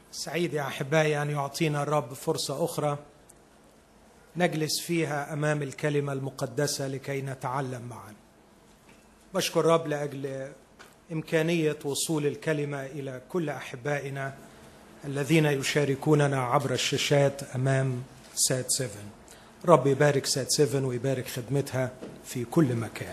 سعيد يا احبائي ان يعطينا الرب فرصه اخرى نجلس فيها امام الكلمه المقدسه لكي نتعلم معا بشكر الرب لاجل امكانيه وصول الكلمه الى كل احبائنا الذين يشاركوننا عبر الشاشات امام سات 7 رب يبارك سات 7 ويبارك خدمتها في كل مكان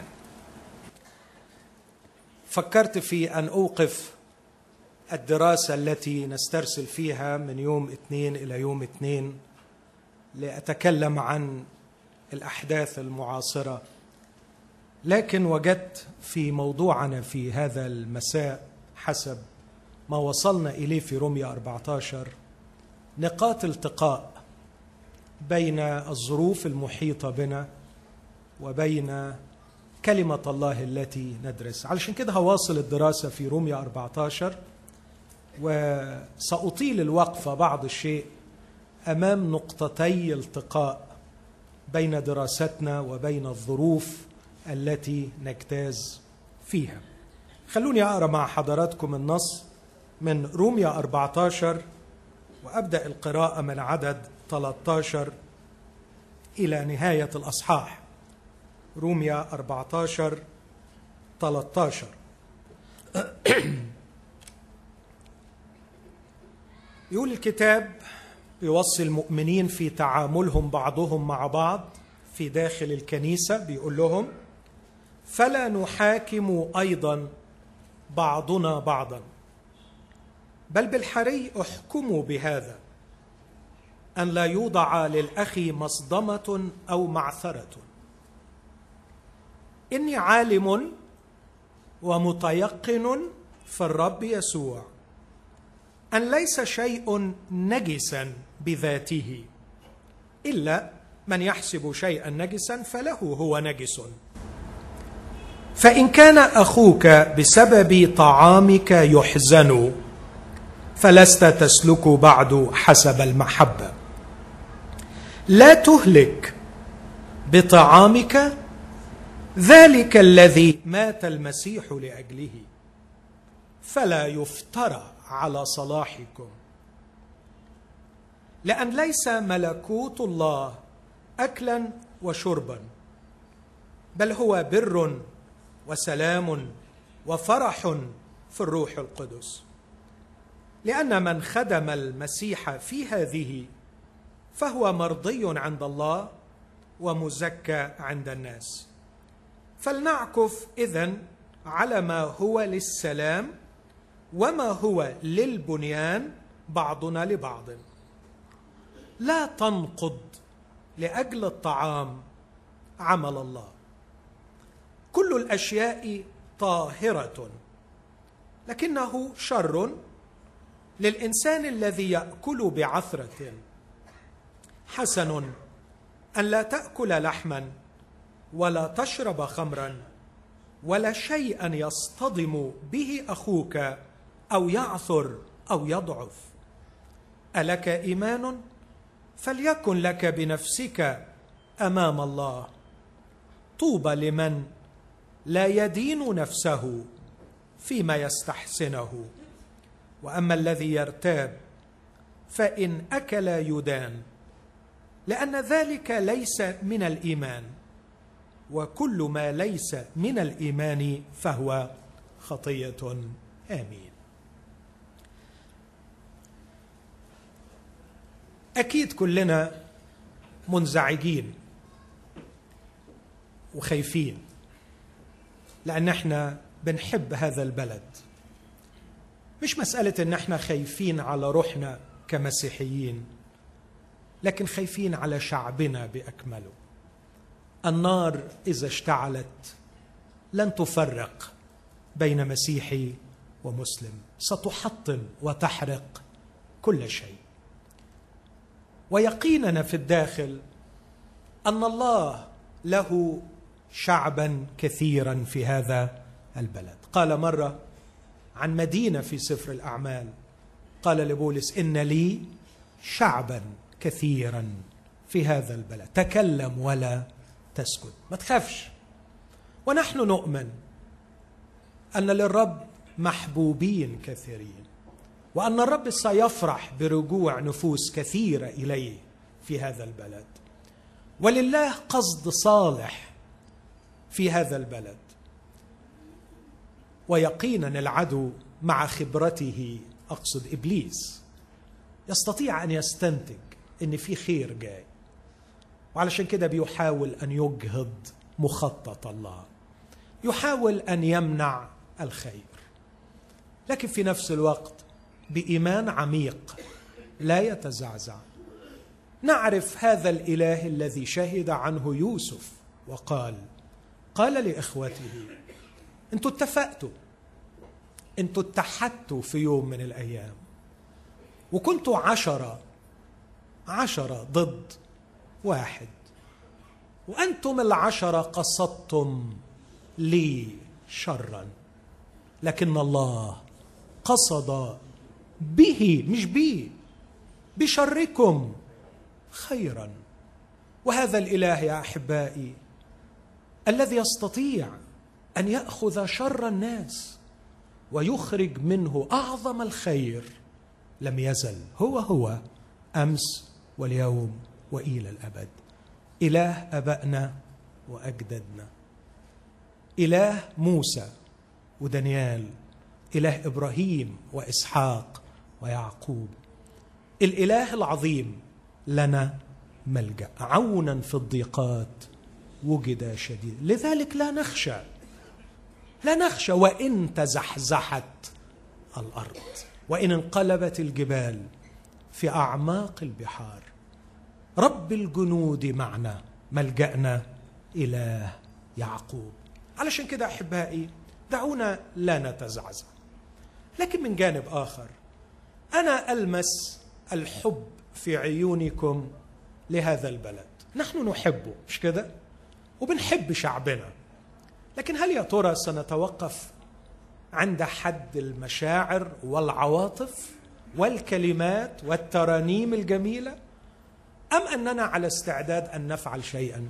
فكرت في ان اوقف الدراسة التي نسترسل فيها من يوم اثنين إلى يوم اثنين لأتكلم عن الأحداث المعاصرة لكن وجدت في موضوعنا في هذا المساء حسب ما وصلنا إليه في رمية 14 نقاط التقاء بين الظروف المحيطة بنا وبين كلمة الله التي ندرس علشان كده هواصل الدراسة في رمية 14 وسأطيل الوقفة بعض الشيء أمام نقطتي التقاء بين دراستنا وبين الظروف التي نجتاز فيها خلوني أقرأ مع حضراتكم النص من روميا 14 وأبدأ القراءة من عدد 13 إلى نهاية الأصحاح روميا 14 13 يقول الكتاب يوصي المؤمنين في تعاملهم بعضهم مع بعض في داخل الكنيسه بيقول لهم فلا نحاكم ايضا بعضنا بعضا بل بالحري احكموا بهذا ان لا يوضع للاخ مصدمه او معثره اني عالم ومتيقن في الرب يسوع ان ليس شيء نجسا بذاته الا من يحسب شيئا نجسا فله هو نجس فان كان اخوك بسبب طعامك يحزن فلست تسلك بعد حسب المحبه لا تهلك بطعامك ذلك الذي مات المسيح لاجله فلا يفترى على صلاحكم لان ليس ملكوت الله اكلا وشربا بل هو بر وسلام وفرح في الروح القدس لان من خدم المسيح في هذه فهو مرضي عند الله ومزكى عند الناس فلنعكف اذن على ما هو للسلام وما هو للبنيان بعضنا لبعض لا تنقض لاجل الطعام عمل الله كل الاشياء طاهره لكنه شر للانسان الذي ياكل بعثره حسن ان لا تاكل لحما ولا تشرب خمرا ولا شيئا يصطدم به اخوك او يعثر او يضعف الك ايمان فليكن لك بنفسك امام الله طوبى لمن لا يدين نفسه فيما يستحسنه واما الذي يرتاب فان اكل يدان لان ذلك ليس من الايمان وكل ما ليس من الايمان فهو خطيه امين اكيد كلنا منزعجين وخايفين لان احنا بنحب هذا البلد مش مساله ان احنا خايفين على روحنا كمسيحيين لكن خايفين على شعبنا باكمله النار اذا اشتعلت لن تفرق بين مسيحي ومسلم ستحطم وتحرق كل شيء ويقيننا في الداخل ان الله له شعبا كثيرا في هذا البلد قال مره عن مدينه في سفر الاعمال قال لبولس ان لي شعبا كثيرا في هذا البلد تكلم ولا تسكت ما تخافش ونحن نؤمن ان للرب محبوبين كثيرين وان الرب سيفرح برجوع نفوس كثيره اليه في هذا البلد ولله قصد صالح في هذا البلد ويقينا العدو مع خبرته اقصد ابليس يستطيع ان يستنتج ان في خير جاي وعلشان كده بيحاول ان يجهض مخطط الله يحاول ان يمنع الخير لكن في نفس الوقت بايمان عميق لا يتزعزع نعرف هذا الاله الذي شهد عنه يوسف وقال قال لاخوته انتوا اتفقتوا انتوا اتحدتوا في يوم من الايام وكنتوا عشره عشره ضد واحد وانتم العشره قصدتم لي شرا لكن الله قصد به مش بي بشركم خيرا وهذا الاله يا احبائي الذي يستطيع ان ياخذ شر الناس ويخرج منه اعظم الخير لم يزل هو هو امس واليوم والى الابد اله ابائنا واجدادنا اله موسى ودانيال اله ابراهيم واسحاق ويعقوب الاله العظيم لنا ملجا عونا في الضيقات وجد شديد لذلك لا نخشى لا نخشى وان تزحزحت الارض وان انقلبت الجبال في اعماق البحار رب الجنود معنا ملجانا اله يعقوب علشان كده احبائي دعونا لا نتزعزع لكن من جانب اخر انا المس الحب في عيونكم لهذا البلد نحن نحبه مش كده وبنحب شعبنا لكن هل يا ترى سنتوقف عند حد المشاعر والعواطف والكلمات والترانيم الجميله ام اننا على استعداد ان نفعل شيئا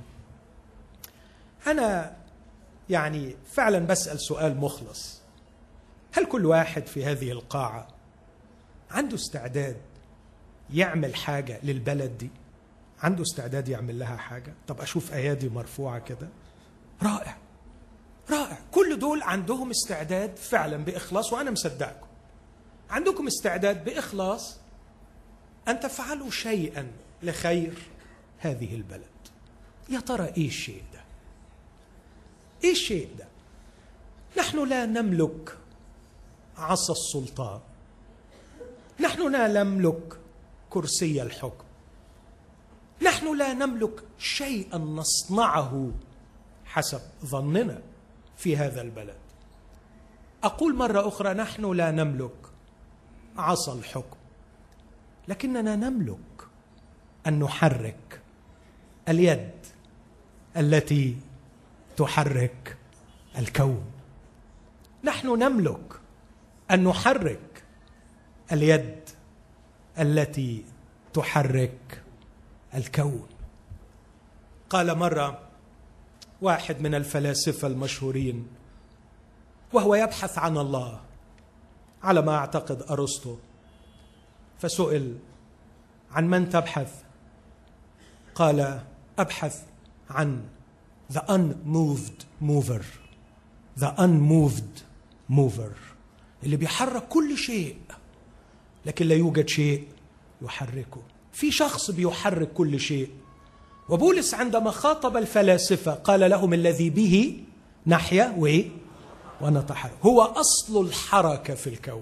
انا يعني فعلا بسال سؤال مخلص هل كل واحد في هذه القاعه عنده استعداد يعمل حاجه للبلد دي عنده استعداد يعمل لها حاجه طب اشوف ايادي مرفوعه كده رائع رائع كل دول عندهم استعداد فعلا باخلاص وانا مصدقكم عندكم استعداد باخلاص ان تفعلوا شيئا لخير هذه البلد يا ترى ايه الشيء ده ايه الشيء ده نحن لا نملك عصا السلطان نحن لا نملك كرسي الحكم نحن لا نملك شيئا نصنعه حسب ظننا في هذا البلد اقول مره اخرى نحن لا نملك عصا الحكم لكننا نملك ان نحرك اليد التي تحرك الكون نحن نملك ان نحرك اليد التي تحرك الكون قال مره واحد من الفلاسفه المشهورين وهو يبحث عن الله على ما اعتقد ارسطو فسئل عن من تبحث قال ابحث عن the unmoved mover the unmoved mover اللي بيحرك كل شيء لكن لا يوجد شيء يحركه في شخص بيحرك كل شيء وبولس عندما خاطب الفلاسفه قال لهم الذي به نحيا وايه ونتحرك هو اصل الحركه في الكون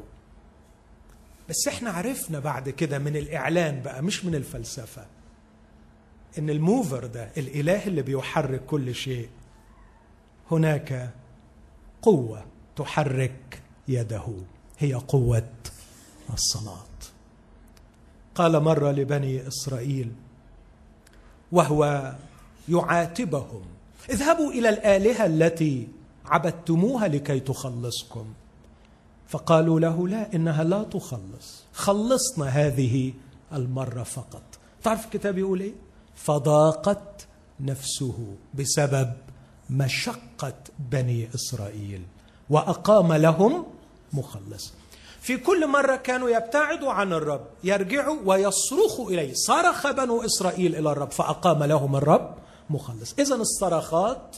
بس احنا عرفنا بعد كده من الاعلان بقى مش من الفلسفه ان الموفر ده الاله اللي بيحرك كل شيء هناك قوه تحرك يده هي قوه الصلاه قال مره لبني اسرائيل وهو يعاتبهم اذهبوا الى الالهه التي عبدتموها لكي تخلصكم فقالوا له لا انها لا تخلص خلصنا هذه المره فقط تعرف الكتاب يقول ايه فضاقت نفسه بسبب مشقه بني اسرائيل واقام لهم مخلص في كل مرة كانوا يبتعدوا عن الرب يرجعوا ويصرخوا إليه صرخ بنو إسرائيل إلى الرب فأقام لهم الرب مخلص إذا الصرخات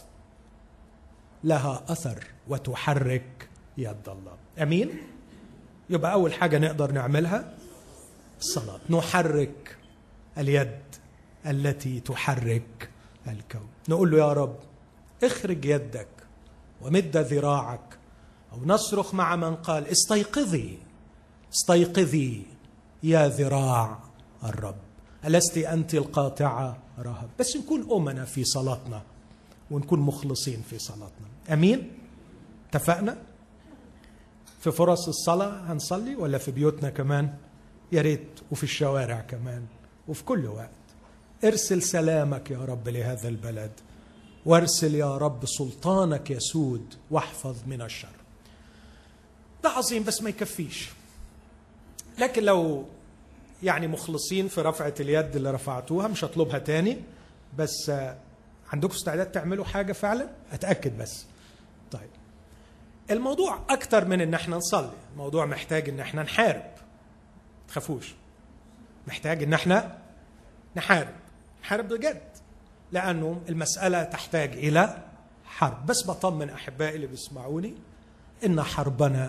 لها أثر وتحرك يد الله أمين يبقى أول حاجة نقدر نعملها الصلاة نحرك اليد التي تحرك الكون نقول له يا رب اخرج يدك ومد ذراعك او نصرخ مع من قال استيقظي استيقظي يا ذراع الرب ألست أنت القاطعة رهب بس نكون أمنا في صلاتنا ونكون مخلصين في صلاتنا أمين اتفقنا في فرص الصلاة هنصلي ولا في بيوتنا كمان يا ريت وفي الشوارع كمان وفي كل وقت ارسل سلامك يا رب لهذا البلد وارسل يا رب سلطانك يسود واحفظ من الشر ده عظيم بس ما يكفيش لكن لو يعني مخلصين في رفعة اليد اللي رفعتوها مش هطلبها تاني بس عندكم استعداد تعملوا حاجة فعلا أتأكد بس طيب الموضوع أكتر من إن احنا نصلي الموضوع محتاج إن احنا نحارب تخافوش محتاج إن احنا نحارب نحارب بجد لأنه المسألة تحتاج إلى حرب بس بطمن أحبائي اللي بيسمعوني إن حربنا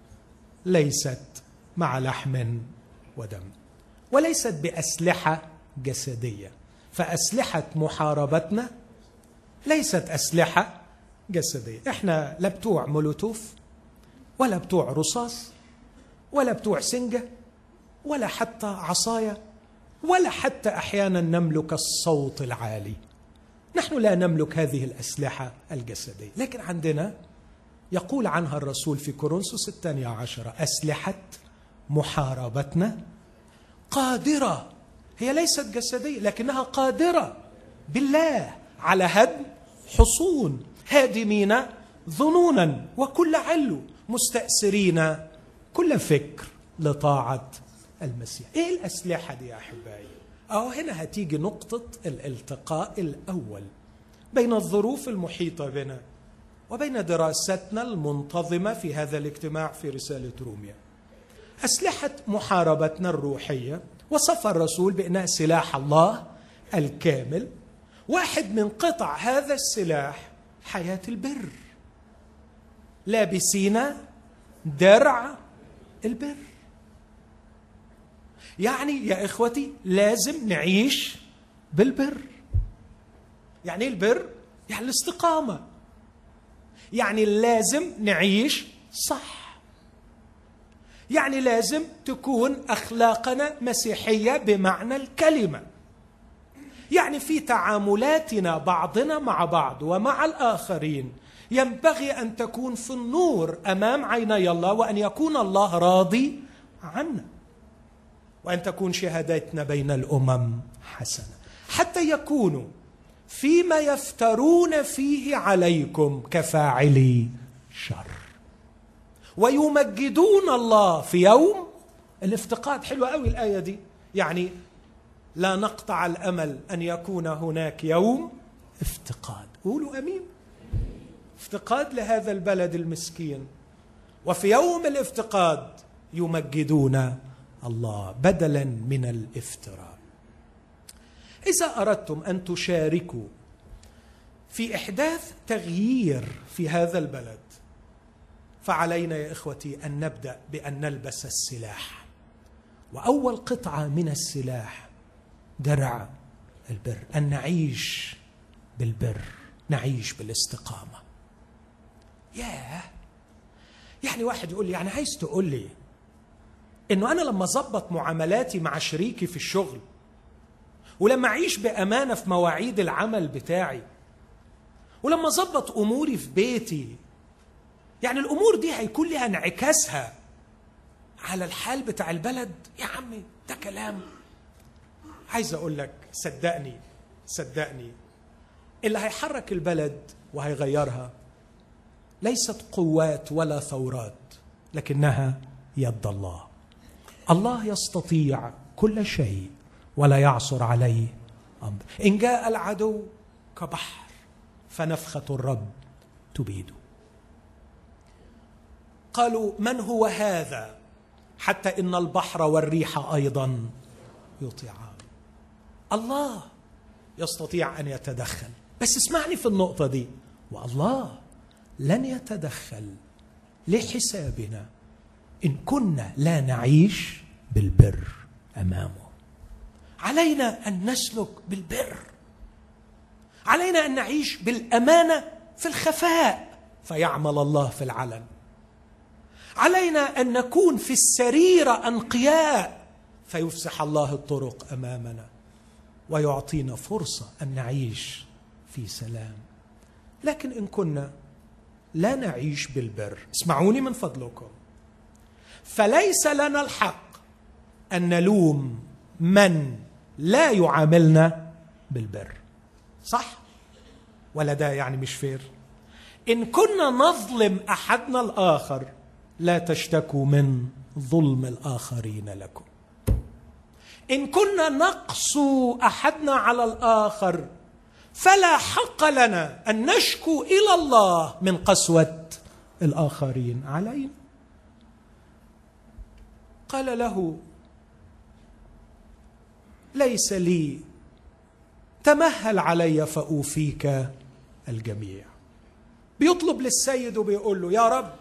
ليست مع لحم ودم وليست بأسلحة جسدية فأسلحة محاربتنا ليست أسلحة جسدية احنا لا بتوع مولوتوف ولا بتوع رصاص ولا بتوع سنجة ولا حتى عصاية ولا حتى أحيانا نملك الصوت العالي نحن لا نملك هذه الأسلحة الجسدية لكن عندنا يقول عنها الرسول في كورنثوس الثانية عشرة أسلحة محاربتنا قادرة هي ليست جسدية لكنها قادرة بالله على هدم حصون هادمين ظنونا وكل علو مستأسرين كل فكر لطاعة المسيح ايه الأسلحة دي يا أحبائي أو هنا هتيجي نقطة الالتقاء الأول بين الظروف المحيطة بنا وبين دراستنا المنتظمة في هذا الاجتماع في رسالة روميا أسلحة محاربتنا الروحية وصف الرسول بأنها سلاح الله الكامل واحد من قطع هذا السلاح حياة البر لابسين درع البر يعني يا إخوتي لازم نعيش بالبر يعني البر يعني الاستقامة يعني لازم نعيش صح يعني لازم تكون أخلاقنا مسيحية بمعنى الكلمة يعني في تعاملاتنا بعضنا مع بعض ومع الآخرين ينبغي أن تكون في النور أمام عيني الله وأن يكون الله راضي عنا وأن تكون شهادتنا بين الأمم حسنة حتى يكونوا فيما يفترون فيه عليكم كفاعلي شر ويمجدون الله في يوم الافتقاد حلوة قوي الآية دي يعني لا نقطع الأمل أن يكون هناك يوم افتقاد قولوا أمين افتقاد لهذا البلد المسكين وفي يوم الافتقاد يمجدون الله بدلا من الافتراء اذا اردتم ان تشاركوا في احداث تغيير في هذا البلد فعلينا يا اخوتي ان نبدا بان نلبس السلاح واول قطعه من السلاح درع البر ان نعيش بالبر نعيش بالاستقامه ياه يعني واحد يقول لي يعني عايز تقول لي انه انا لما اظبط معاملاتي مع شريكي في الشغل ولما اعيش بامانه في مواعيد العمل بتاعي ولما اظبط اموري في بيتي يعني الامور دي هيكون لها انعكاسها على الحال بتاع البلد يا عمي ده كلام عايز اقول لك صدقني صدقني اللي هيحرك البلد وهيغيرها ليست قوات ولا ثورات لكنها يد الله الله يستطيع كل شيء ولا يعصر عليه امر ان جاء العدو كبحر فنفخه الرب تبيده قالوا من هو هذا حتى ان البحر والريح ايضا يطيعان الله يستطيع ان يتدخل بس اسمعني في النقطه دي والله لن يتدخل لحسابنا ان كنا لا نعيش بالبر امامه علينا ان نسلك بالبر علينا ان نعيش بالامانه في الخفاء فيعمل الله في العلن علينا ان نكون في السريره انقياء فيفسح الله الطرق امامنا ويعطينا فرصه ان نعيش في سلام لكن ان كنا لا نعيش بالبر اسمعوني من فضلكم فليس لنا الحق ان نلوم من لا يعاملنا بالبر صح ولا ده يعني مش فير ان كنا نظلم احدنا الاخر لا تشتكوا من ظلم الاخرين لكم ان كنا نقسو احدنا على الاخر فلا حق لنا ان نشكو الى الله من قسوه الاخرين علينا قال له ليس لي تمهل علي فاوفيك الجميع بيطلب للسيد وبيقول له يا رب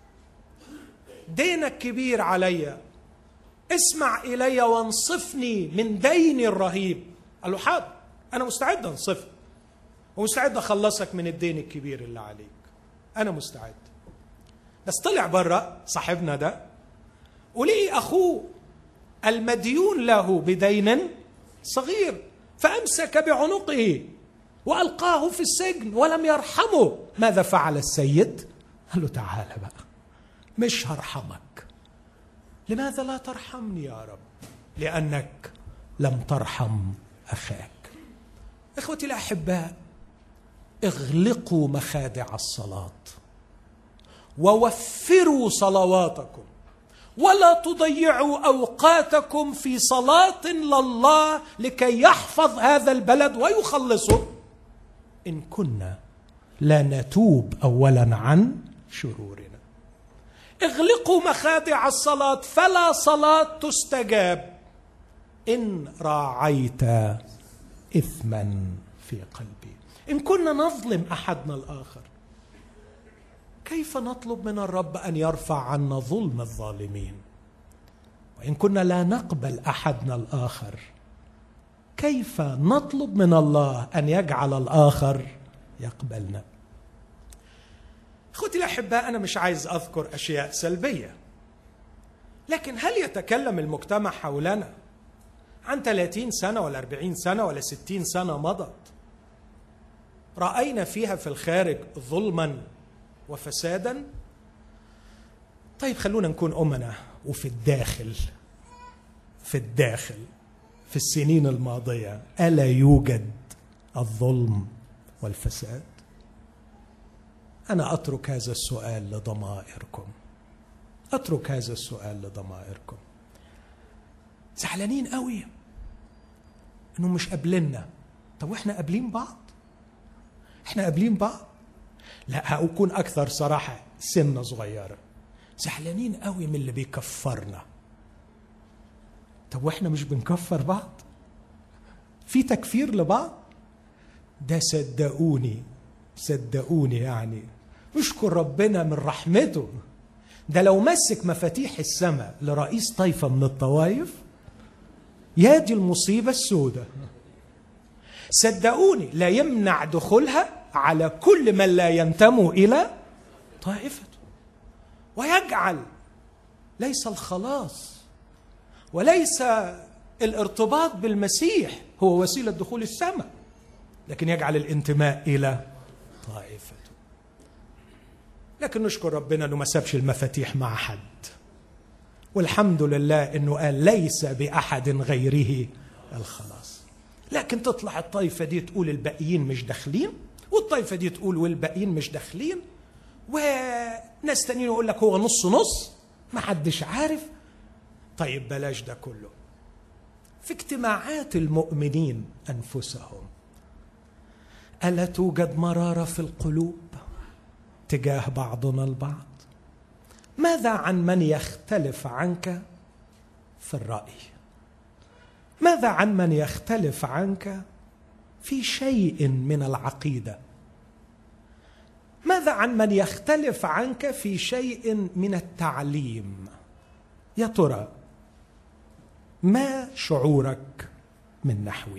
دينك كبير علي اسمع الي وانصفني من ديني الرهيب قال له حاضر انا مستعد انصفك ومستعد اخلصك من الدين الكبير اللي عليك انا مستعد بس طلع بره صاحبنا ده ولقي اخوه المديون له بدين صغير فامسك بعنقه والقاه في السجن ولم يرحمه ماذا فعل السيد قال له تعال بقى مش هرحمك لماذا لا ترحمني يا رب لانك لم ترحم اخاك اخوتي الاحباء اغلقوا مخادع الصلاه ووفروا صلواتكم ولا تضيعوا اوقاتكم في صلاه لله لكي يحفظ هذا البلد ويخلصه ان كنا لا نتوب اولا عن شرورنا اغلقوا مخادع الصلاه فلا صلاه تستجاب ان راعيت اثما في قلبي ان كنا نظلم احدنا الاخر كيف نطلب من الرب ان يرفع عنا ظلم الظالمين وان كنا لا نقبل احدنا الاخر كيف نطلب من الله ان يجعل الاخر يقبلنا اخوتي الاحباء انا مش عايز اذكر اشياء سلبيه لكن هل يتكلم المجتمع حولنا عن 30 سنه ولا 40 سنه ولا 60 سنه مضت راينا فيها في الخارج ظلما وفسادا طيب خلونا نكون امنا وفي الداخل في الداخل في السنين الماضيه الا يوجد الظلم والفساد انا اترك هذا السؤال لضمائركم اترك هذا السؤال لضمائركم زعلانين قوي انهم مش قابليننا طب واحنا قابلين بعض احنا قابلين بعض لا هكون اكثر صراحه سنه صغيره زعلانين قوي من اللي بيكفرنا طب واحنا مش بنكفر بعض في تكفير لبعض ده صدقوني صدقوني يعني اشكر ربنا من رحمته ده لو مسك مفاتيح السماء لرئيس طائفة من الطوائف يا دي المصيبة السوداء صدقوني لا يمنع دخولها على كل من لا ينتموا إلى طائفته ويجعل ليس الخلاص وليس الارتباط بالمسيح هو وسيلة دخول السماء لكن يجعل الانتماء إلى طائفته لكن نشكر ربنا انه ما سابش المفاتيح مع حد والحمد لله انه قال ليس باحد غيره الخلاص لكن تطلع الطائفه دي تقول الباقيين مش داخلين والطائفه دي تقول والباقيين مش داخلين وناس تانيين يقول لك هو نص نص ما حدش عارف طيب بلاش ده كله في اجتماعات المؤمنين انفسهم الا توجد مراره في القلوب تجاه بعضنا البعض ماذا عن من يختلف عنك في الراي ماذا عن من يختلف عنك في شيء من العقيده ماذا عن من يختلف عنك في شيء من التعليم يا ترى ما شعورك من نحوه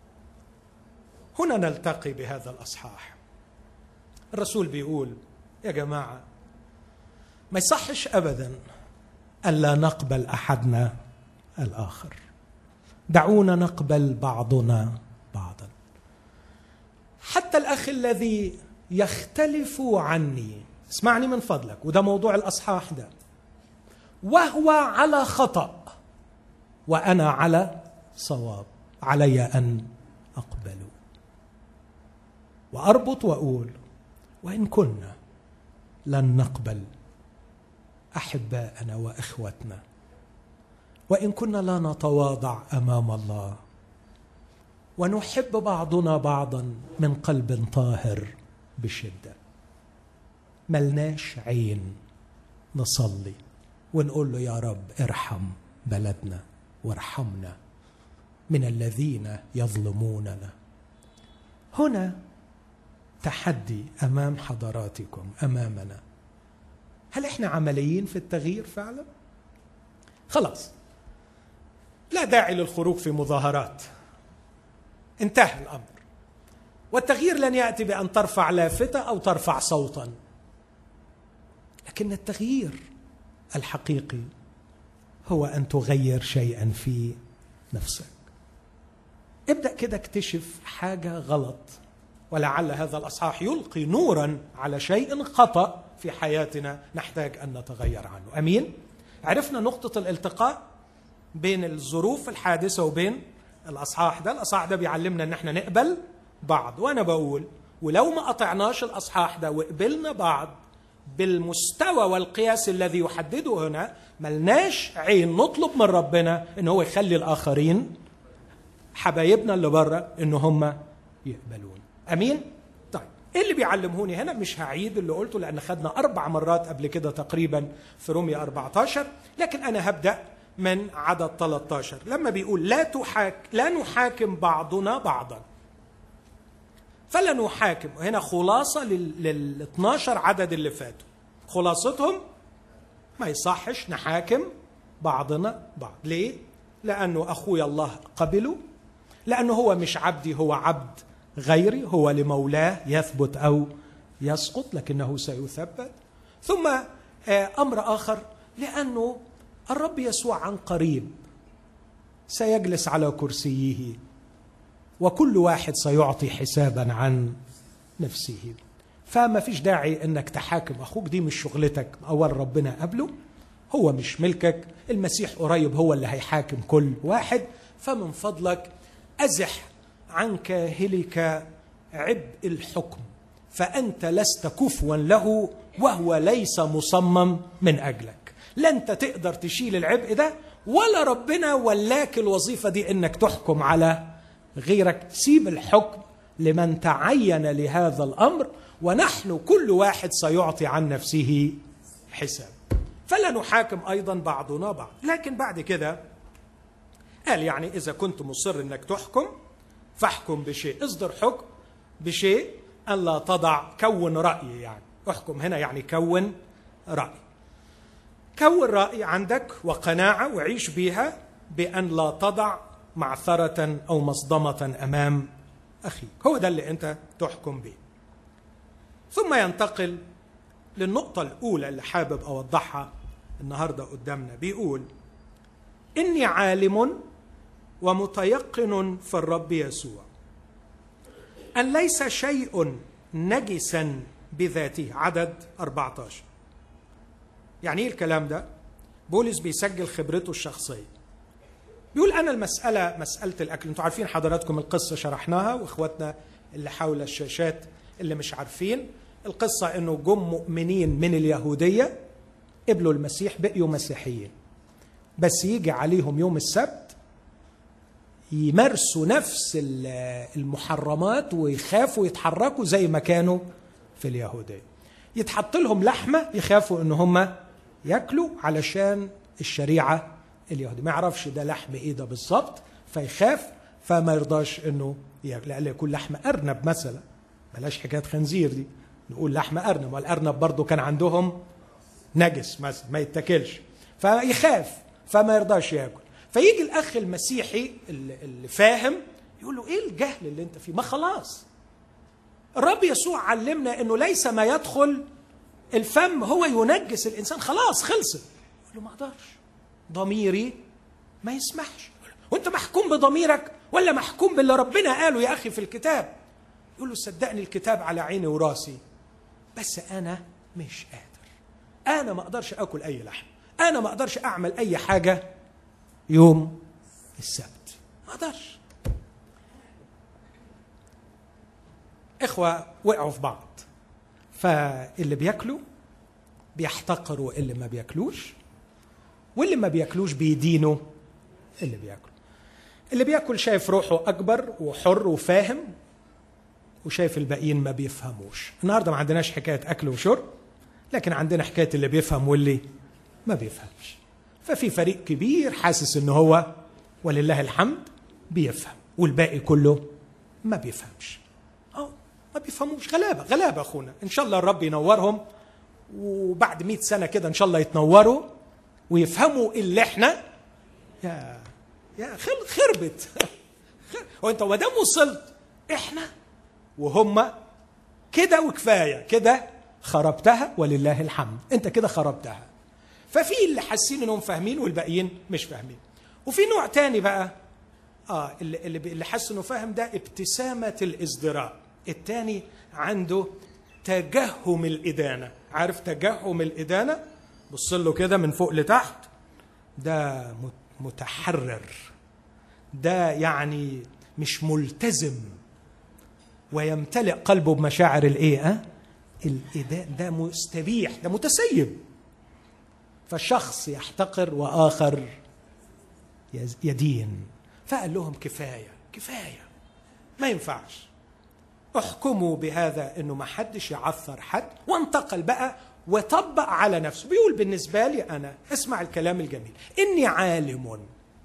هنا نلتقي بهذا الاصحاح الرسول بيقول يا جماعه ما يصحش ابدا الا نقبل احدنا الاخر دعونا نقبل بعضنا بعضا حتى الاخ الذي يختلف عني اسمعني من فضلك وده موضوع الاصحاح ده وهو على خطا وانا على صواب علي ان اقبل واربط واقول وان كنا لن نقبل احباءنا واخوتنا وان كنا لا نتواضع امام الله ونحب بعضنا بعضا من قلب طاهر بشده ملناش عين نصلي ونقول له يا رب ارحم بلدنا وارحمنا من الذين يظلموننا هنا تحدي امام حضراتكم امامنا هل احنا عمليين في التغيير فعلا خلاص لا داعي للخروج في مظاهرات انتهى الامر والتغيير لن ياتي بان ترفع لافته او ترفع صوتا لكن التغيير الحقيقي هو ان تغير شيئا في نفسك ابدا كده اكتشف حاجه غلط ولعل هذا الاصحاح يلقي نورا على شيء خطا في حياتنا نحتاج ان نتغير عنه امين عرفنا نقطه الالتقاء بين الظروف الحادثه وبين الاصحاح ده الاصحاح ده بيعلمنا ان احنا نقبل بعض وانا بقول ولو ما قطعناش الاصحاح ده وقبلنا بعض بالمستوى والقياس الذي يحدده هنا ملناش عين نطلب من ربنا ان هو يخلي الاخرين حبايبنا اللي بره ان هم يقبلون امين طيب ايه اللي بيعلمهوني هنا مش هعيد اللي قلته لان خدنا اربع مرات قبل كده تقريبا في رومية 14 لكن انا هبدا من عدد 13 لما بيقول لا تحاك لا نحاكم بعضنا بعضا فلا نحاكم هنا خلاصة لل 12 عدد اللي فاتوا خلاصتهم ما يصحش نحاكم بعضنا بعض ليه؟ لأنه أخويا الله قبله لأنه هو مش عبدي هو عبد غيري هو لمولاه يثبت أو يسقط لكنه سيثبت ثم أمر آخر لأنه الرب يسوع عن قريب سيجلس على كرسيه وكل واحد سيعطي حسابا عن نفسه فما فيش داعي انك تحاكم اخوك دي مش شغلتك اول ربنا قبله هو مش ملكك المسيح قريب هو اللي هيحاكم كل واحد فمن فضلك ازح عن كاهلك عبء الحكم فانت لست كفوا له وهو ليس مصمم من اجلك لا انت تقدر تشيل العبء ده ولا ربنا ولاك الوظيفه دي انك تحكم على غيرك سيب الحكم لمن تعين لهذا الامر ونحن كل واحد سيعطي عن نفسه حساب فلا نحاكم ايضا بعضنا بعض لكن بعد كده قال يعني اذا كنت مصر انك تحكم فاحكم بشيء اصدر حكم بشيء الا تضع كون راي يعني احكم هنا يعني كون راي كون راي عندك وقناعه وعيش بها بان لا تضع معثره او مصدمه امام اخيك هو ده اللي انت تحكم به ثم ينتقل للنقطه الاولى اللي حابب اوضحها النهارده قدامنا بيقول اني عالم ومتيقن في الرب يسوع ان ليس شيء نجسا بذاته عدد 14 يعني ايه الكلام ده بولس بيسجل خبرته الشخصيه بيقول انا المساله مساله الاكل انتوا عارفين حضراتكم القصه شرحناها واخواتنا اللي حول الشاشات اللي مش عارفين القصه انه جم مؤمنين من اليهوديه قبلوا المسيح بقيوا مسيحيين بس يجي عليهم يوم السبت يمارسوا نفس المحرمات ويخافوا يتحركوا زي ما كانوا في اليهوديه يتحط لهم لحمه يخافوا ان هم ياكلوا علشان الشريعه اليهودي ما يعرفش ده لحم ايه ده بالظبط فيخاف فما يرضاش انه لا يكون لحم ارنب مثلا بلاش حكايه خنزير دي نقول لحم ارنب والارنب برضه كان عندهم نجس مثلا ما يتاكلش فيخاف فما يرضاش ياكل فيجي الاخ المسيحي اللي فاهم يقول له ايه الجهل اللي انت فيه ما خلاص الرب يسوع علمنا انه ليس ما يدخل الفم هو ينجس الانسان خلاص خلصت يقول له ما اقدرش ضميري ما يسمحش وانت محكوم بضميرك ولا محكوم باللي ربنا قاله يا اخي في الكتاب يقول له صدقني الكتاب على عيني وراسي بس انا مش قادر انا ما اقدرش اكل اي لحم انا ما اقدرش اعمل اي حاجه يوم السبت ما اقدرش اخوه وقعوا في بعض فاللي بياكلوا بيحتقروا اللي ما بياكلوش واللي ما بياكلوش بيدينوا اللي بياكل اللي بياكل شايف روحه اكبر وحر وفاهم وشايف الباقيين ما بيفهموش النهارده ما عندناش حكايه اكل وشرب لكن عندنا حكايه اللي بيفهم واللي ما بيفهمش ففي فريق كبير حاسس ان هو ولله الحمد بيفهم والباقي كله ما بيفهمش اه ما بيفهموش غلابه غلابه اخونا ان شاء الله الرب ينورهم وبعد مئة سنه كده ان شاء الله يتنوروا ويفهموا اللي احنا يا يا خربت وانت ما دام وصلت احنا وهم كده وكفايه كده خربتها ولله الحمد انت كده خربتها ففي اللي حاسين انهم فاهمين والباقيين مش فاهمين وفي نوع تاني بقى اه اللي اللي, اللي حس انه فاهم ده ابتسامه الازدراء التاني عنده تجهم الادانه عارف تجهم الادانه بص له كده من فوق لتحت ده متحرر ده يعني مش ملتزم ويمتلئ قلبه بمشاعر الايه أه؟ الإداء ده مستبيح ده متسيب فشخص يحتقر واخر يدين فقال لهم كفايه كفايه ما ينفعش احكموا بهذا انه ما حدش يعثر حد وانتقل بقى وطبق على نفسه بيقول بالنسبه لي انا اسمع الكلام الجميل اني عالم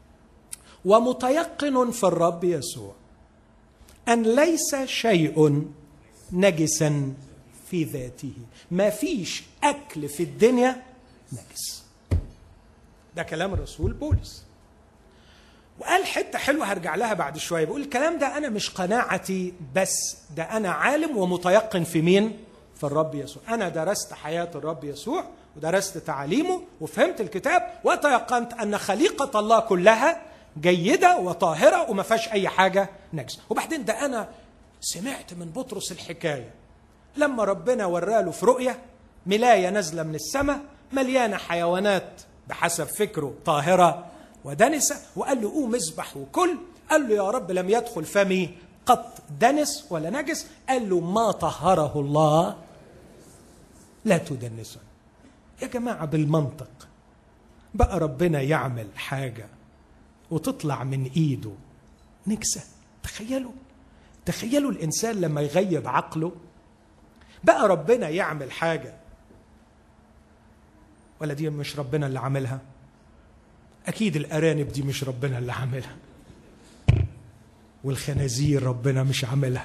ومتيقن في الرب يسوع ان ليس شيء نجسا في ذاته ما فيش اكل في الدنيا نجس ده كلام الرسول بولس وقال حته حلوه هرجع لها بعد شويه بيقول الكلام ده انا مش قناعتي بس ده انا عالم ومتيقن في مين في الرب يسوع انا درست حياه الرب يسوع ودرست تعاليمه وفهمت الكتاب وتيقنت ان خليقه الله كلها جيده وطاهره وما فيهاش اي حاجه نجسه وبعدين ده انا سمعت من بطرس الحكايه لما ربنا وراله في رؤيه ملايه نازله من السماء مليانه حيوانات بحسب فكره طاهره ودنسه وقال له قوم اذبح وكل قال له يا رب لم يدخل فمي قط دنس ولا نجس قال له ما طهره الله لا تدنسه يا جماعه بالمنطق بقى ربنا يعمل حاجه وتطلع من ايده نكسه تخيلوا تخيلوا الانسان لما يغيب عقله بقى ربنا يعمل حاجه ولا دي مش ربنا اللي عاملها اكيد الارانب دي مش ربنا اللي عاملها والخنازير ربنا مش عاملها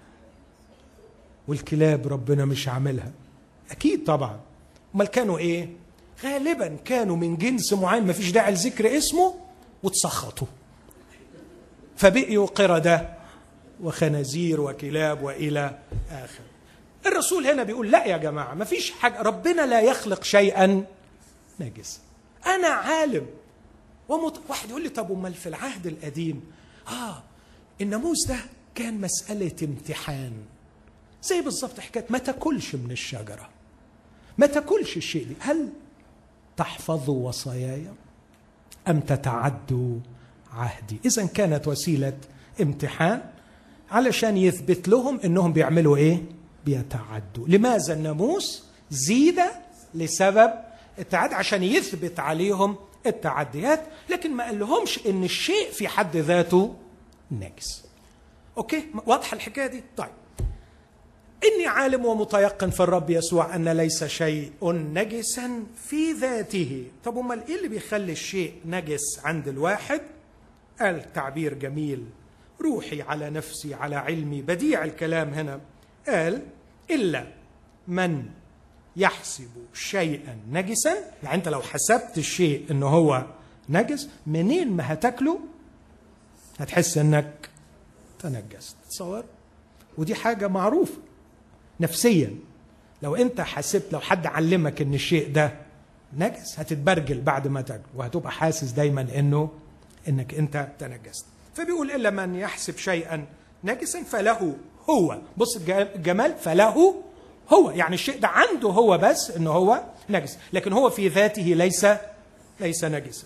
والكلاب ربنا مش عاملها اكيد طبعا امال كانوا ايه غالبا كانوا من جنس معين ما فيش داعي لذكر اسمه وتسخطوا فبقيوا قردة وخنازير وكلاب وإلى آخر الرسول هنا بيقول لا يا جماعة ما فيش حاجة ربنا لا يخلق شيئا نجس أنا عالم ومت... واحد يقول لي طب امال في العهد القديم اه الناموس ده كان مسألة امتحان زي بالظبط حكاية ما تاكلش من الشجرة ما تاكلش الشيء دي هل تحفظوا وصاياي أم تتعدوا عهدي إذا كانت وسيلة امتحان علشان يثبت لهم أنهم بيعملوا إيه بيتعدوا لماذا الناموس زيد لسبب التعدي عشان يثبت عليهم التعديات لكن ما قال لهمش ان الشيء في حد ذاته نجس اوكي واضحه الحكايه دي طيب اني عالم ومتيقن في الرب يسوع ان ليس شيء نجسا في ذاته طب امال ايه اللي بيخلي الشيء نجس عند الواحد قال تعبير جميل روحي على نفسي على علمي بديع الكلام هنا قال الا من يحسب شيئا نجسا يعني انت لو حسبت الشيء انه هو نجس منين ما هتاكله هتحس انك تنجست تصور ودي حاجه معروفه نفسيا لو انت حسبت لو حد علمك ان الشيء ده نجس هتتبرجل بعد ما تاكله وهتبقى حاسس دايما انه انك انت تنجست فبيقول الا من يحسب شيئا نجسا فله هو بص الجمال فله هو يعني الشيء ده عنده هو بس انه هو نجس لكن هو في ذاته ليس ليس نجسا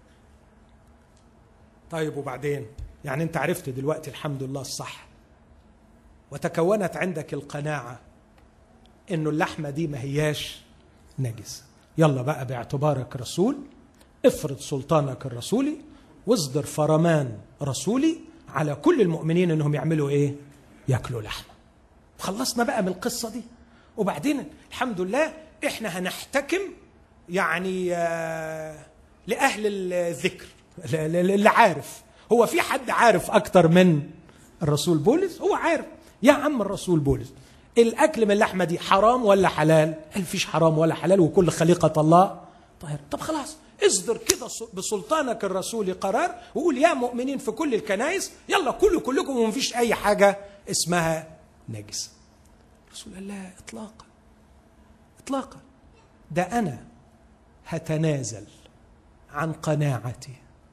طيب وبعدين يعني انت عرفت دلوقتي الحمد لله الصح وتكونت عندك القناعه انه اللحمه دي ما هياش نجسه يلا بقى باعتبارك رسول افرض سلطانك الرسولي واصدر فرمان رسولي على كل المؤمنين انهم يعملوا ايه ياكلوا لحمه خلصنا بقى من القصه دي وبعدين الحمد لله احنا هنحتكم يعني آه، لاهل الذكر اللي عارف هو في حد عارف اكتر من الرسول بولس هو عارف يا عم الرسول بولس الاكل من اللحمه دي حرام ولا حلال قال فيش حرام ولا حلال وكل خليقه الله طاهر طب خلاص اصدر كده بسلطانك الرسولي قرار وقول يا مؤمنين في كل الكنائس يلا كلوا كلكم ومفيش اي حاجه اسمها نجس الرسول قال لا اطلاقا اطلاقا ده انا هتنازل عن قناعتي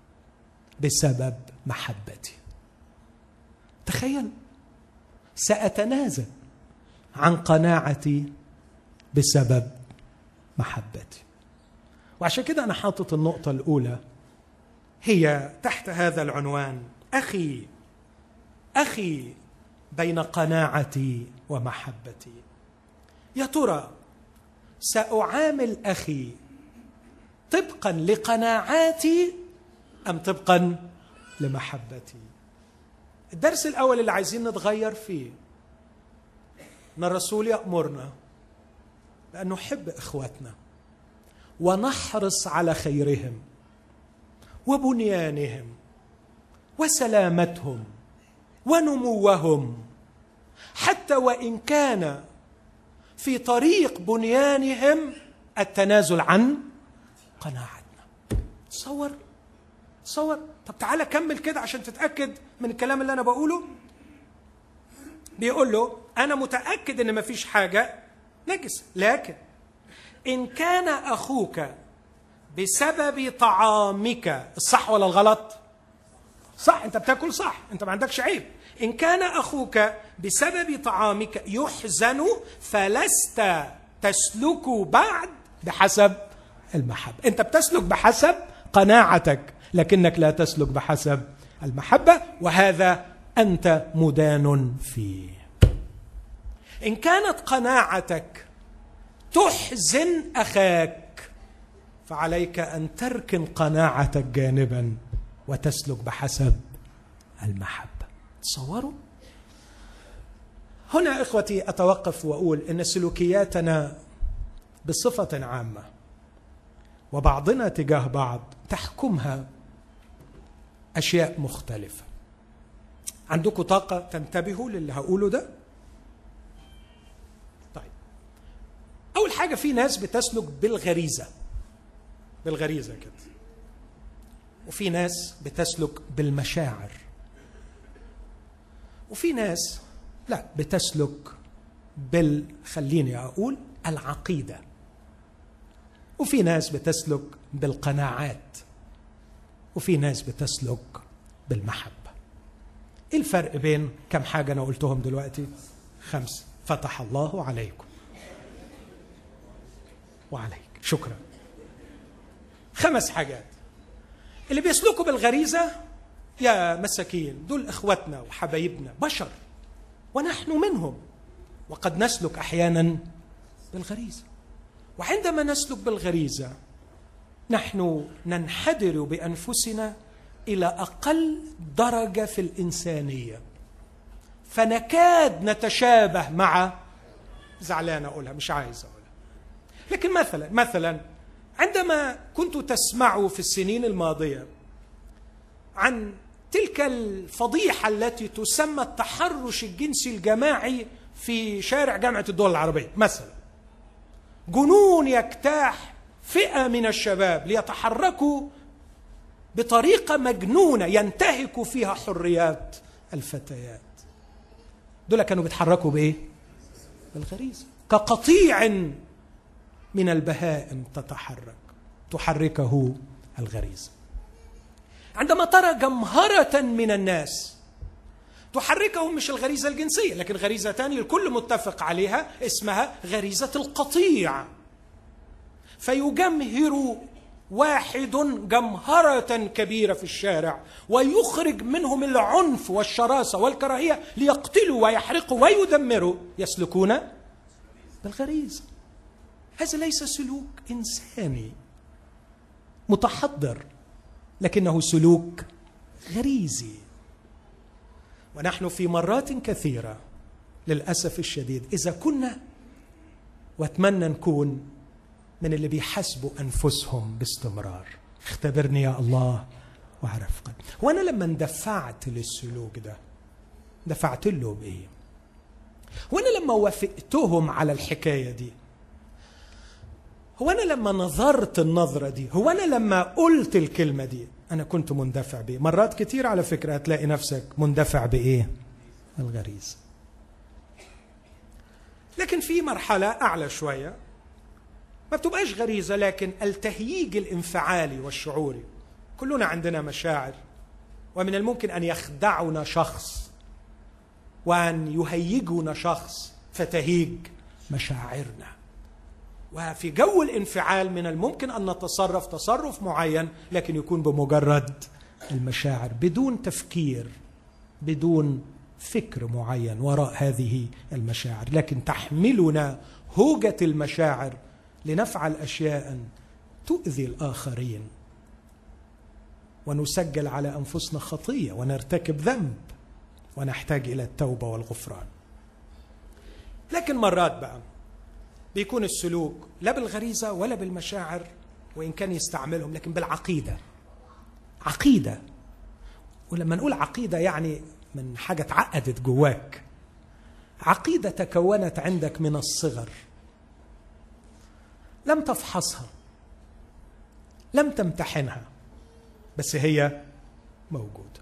بسبب محبتي تخيل ساتنازل عن قناعتي بسبب محبتي وعشان كده انا حاطط النقطه الاولى هي تحت هذا العنوان اخي اخي بين قناعتي ومحبتي يا ترى ساعامل اخي طبقا لقناعاتي ام طبقا لمحبتي الدرس الاول اللي عايزين نتغير فيه ان الرسول يامرنا بان نحب اخواتنا ونحرص على خيرهم وبنيانهم وسلامتهم ونموهم حتى وان كان في طريق بنيانهم التنازل عن قناعتنا تصور تصور طب تعالى كمل كده عشان تتاكد من الكلام اللي انا بقوله بيقول له انا متاكد ان مفيش حاجه نجسه لكن ان كان اخوك بسبب طعامك الصح ولا الغلط صح انت بتاكل صح انت ما عندكش عيب ان كان اخوك بسبب طعامك يحزن فلست تسلك بعد بحسب المحبه انت بتسلك بحسب قناعتك لكنك لا تسلك بحسب المحبه وهذا انت مدان فيه ان كانت قناعتك تحزن اخاك فعليك ان تركن قناعتك جانبا وتسلك بحسب المحبه تصوروا هنا اخوتي اتوقف واقول ان سلوكياتنا بصفه عامه وبعضنا تجاه بعض تحكمها اشياء مختلفه عندكم طاقه تنتبهوا للي هقوله ده طيب اول حاجه في ناس بتسلك بالغريزه بالغريزه كده وفي ناس بتسلك بالمشاعر وفي ناس لا بتسلك بال خليني اقول العقيده وفي ناس بتسلك بالقناعات وفي ناس بتسلك بالمحبه ايه الفرق بين كم حاجه انا قلتهم دلوقتي خمسه فتح الله عليكم وعليك شكرا خمس حاجات اللي بيسلكوا بالغريزه يا مساكين دول اخوتنا وحبايبنا بشر ونحن منهم وقد نسلك احيانا بالغريزه وعندما نسلك بالغريزه نحن ننحدر بانفسنا الى اقل درجه في الانسانيه فنكاد نتشابه مع زعلان اقولها مش عايز اقولها لكن مثلا مثلا عندما كنت تسمع في السنين الماضيه عن تلك الفضيحه التي تسمى التحرش الجنسي الجماعي في شارع جامعه الدول العربيه مثلا جنون يجتاح فئه من الشباب ليتحركوا بطريقه مجنونه ينتهكوا فيها حريات الفتيات دول كانوا بيتحركوا بايه بالغريزه كقطيع من البهائم تتحرك تحركه الغريزه عندما ترى جمهره من الناس تحركهم مش الغريزه الجنسيه لكن غريزه ثانيه الكل متفق عليها اسمها غريزه القطيع فيجمهر واحد جمهرة كبيرة في الشارع ويخرج منهم العنف والشراسة والكراهية ليقتلوا ويحرقوا ويدمروا يسلكون بالغريزة هذا ليس سلوك إنساني متحضر لكنه سلوك غريزي ونحن في مرات كثيرة للأسف الشديد إذا كنا واتمنى نكون من اللي بيحاسبوا انفسهم باستمرار اختبرني يا الله واعرف قلبي وانا لما اندفعت للسلوك ده دفعت له بايه وانا لما وافقتهم على الحكايه دي هو انا لما نظرت النظره دي هو انا لما قلت الكلمه دي انا كنت مندفع بايه مرات كتير على فكره هتلاقي نفسك مندفع بايه الغريزه لكن في مرحله اعلى شويه ما بتبقاش غريزه لكن التهييج الانفعالي والشعوري كلنا عندنا مشاعر ومن الممكن ان يخدعنا شخص وان يهيجنا شخص فتهيج مشاعرنا وفي جو الانفعال من الممكن ان نتصرف تصرف معين لكن يكون بمجرد المشاعر بدون تفكير بدون فكر معين وراء هذه المشاعر لكن تحملنا هوجه المشاعر لنفعل اشياء تؤذي الاخرين ونسجل على انفسنا خطيه ونرتكب ذنب ونحتاج الى التوبه والغفران لكن مرات بقى بيكون السلوك لا بالغريزه ولا بالمشاعر وان كان يستعملهم لكن بالعقيده عقيده ولما نقول عقيده يعني من حاجه اتعقدت جواك عقيده تكونت عندك من الصغر لم تفحصها لم تمتحنها بس هي موجوده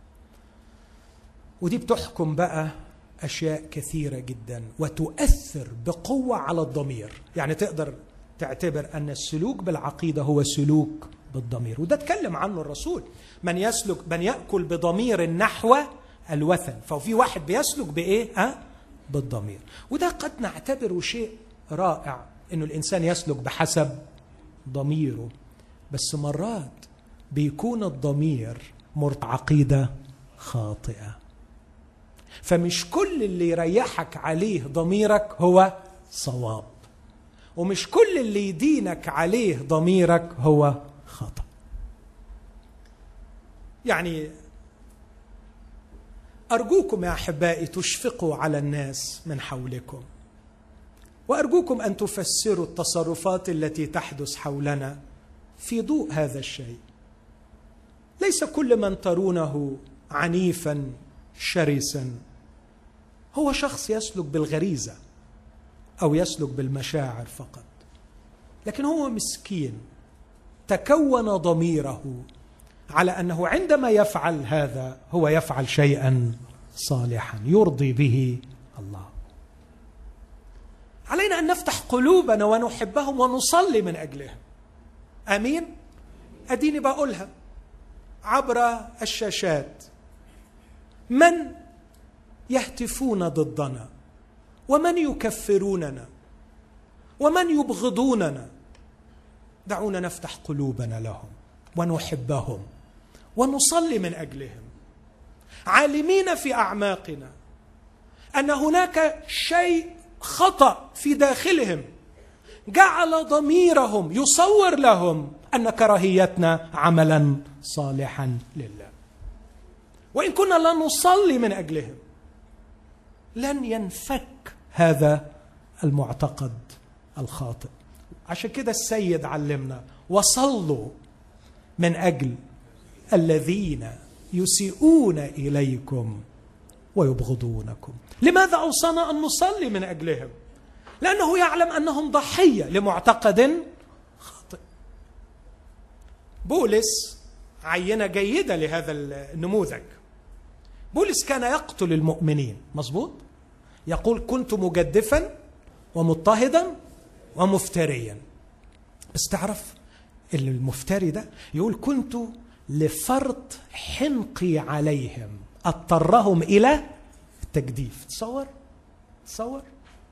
ودي بتحكم بقى اشياء كثيره جدا وتؤثر بقوه على الضمير يعني تقدر تعتبر ان السلوك بالعقيده هو سلوك بالضمير وده اتكلم عنه الرسول من يسلك من ياكل بضمير نحو الوثن ففي واحد بيسلك بايه ها بالضمير وده قد نعتبره شيء رائع انه الانسان يسلك بحسب ضميره بس مرات بيكون الضمير مرت عقيده خاطئه فمش كل اللي يريحك عليه ضميرك هو صواب ومش كل اللي يدينك عليه ضميرك هو خطا يعني ارجوكم يا احبائي تشفقوا على الناس من حولكم وارجوكم ان تفسروا التصرفات التي تحدث حولنا في ضوء هذا الشيء ليس كل من ترونه عنيفا شرسا هو شخص يسلك بالغريزه او يسلك بالمشاعر فقط لكن هو مسكين تكون ضميره على انه عندما يفعل هذا هو يفعل شيئا صالحا يرضي به الله علينا ان نفتح قلوبنا ونحبهم ونصلي من اجلهم امين اديني بقولها عبر الشاشات من يهتفون ضدنا ومن يكفروننا ومن يبغضوننا دعونا نفتح قلوبنا لهم ونحبهم ونصلي من اجلهم عالمين في اعماقنا ان هناك شيء خطا في داخلهم جعل ضميرهم يصور لهم ان كراهيتنا عملا صالحا لله وان كنا لا نصلي من اجلهم لن ينفك هذا المعتقد الخاطئ عشان كده السيد علمنا وصلوا من اجل الذين يسيئون اليكم ويبغضونكم لماذا اوصانا ان نصلي من اجلهم لانه يعلم انهم ضحيه لمعتقد خاطئ بولس عينه جيده لهذا النموذج بولس كان يقتل المؤمنين مظبوط يقول كنت مجدفا ومضطهدا ومفتريا بس تعرف المفتري ده يقول كنت لفرط حنقي عليهم اضطرهم الى التجديف تصور تصور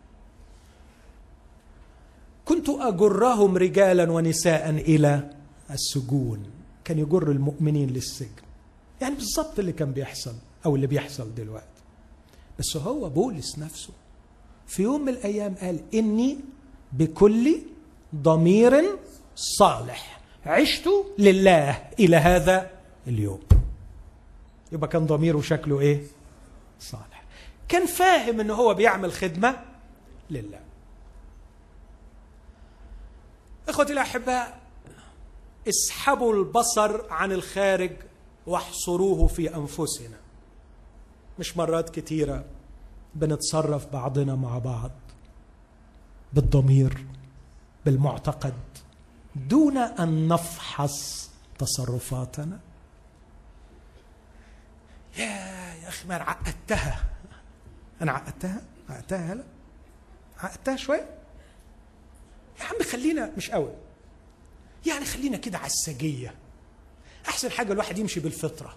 كنت اجرهم رجالا ونساء الى السجون كان يجر المؤمنين للسجن يعني بالظبط اللي كان بيحصل او اللي بيحصل دلوقتي بس هو بولس نفسه في يوم من الايام قال اني بكل ضمير صالح عشت لله الى هذا اليوم يبقى كان ضميره شكله ايه صالح كان فاهم ان هو بيعمل خدمه لله اخوتي الاحباء اسحبوا البصر عن الخارج واحصروه في انفسنا مش مرات كتيره بنتصرف بعضنا مع بعض بالضمير بالمعتقد دون ان نفحص تصرفاتنا يا يا اخي ما انا عقدتها انا عقدتها عقدتها هلا عقدتها شويه يا عم خلينا مش قوي يعني خلينا كده على السجيه احسن حاجه الواحد يمشي بالفطره